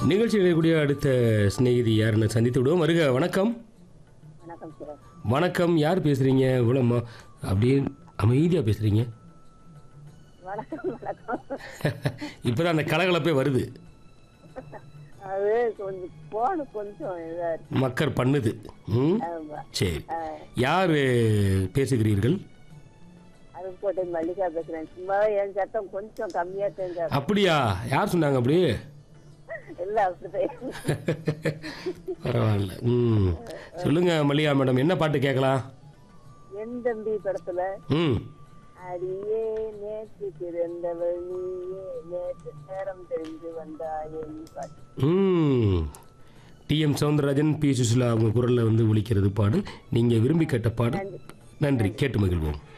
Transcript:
நிகழ்ச்சியில் இருக்கக்கூடிய அடுத்த சிநேகிதி யாருன்னு சந்தித்து விடுவோம் வருக வணக்கம் வணக்கம் சார் வணக்கம் யார் பேசுறீங்க இவ்வளோ அப்படியே அமைதியாக பேசுறீங்க வணக்கம் வணக்கம் இப்போதான் அந்த கலகலப்பே வருது அது கொஞ்சம் போன கொஞ்சம் இதா இருக்கு மக்கர் பண்ணுது ம் ஆமா. சரி யார் பேசுகிறீர்கள் அருப்புக்கோட்டை மல்லிகா பேசுறேன் சும்மா என் சத்தம் கொஞ்சம் கம்மியா தெரிஞ்சா அப்படியா யார் சொன்னாங்க அப்படி இல்ல அப்படிதான் பரவாயில்ல ம் சொல்லுங்க மல்லிகா மேடம் என்ன பாட்டு கேட்கலாம் என் தம்பி படத்துல ம் அடியே நேற்று பிறந்தவள் நீயே நேற்று நேரம் தெரிந்து வந்தாயே நீ பாட்டு ம் டிஎம் சவுந்தரராஜன் பி சுசிலா அவங்க குரலில் வந்து ஒலிக்கிறது பாடல் நீங்கள் விரும்பி கேட்ட பாடல் நன்றி கேட்டு மகிழ்வோம்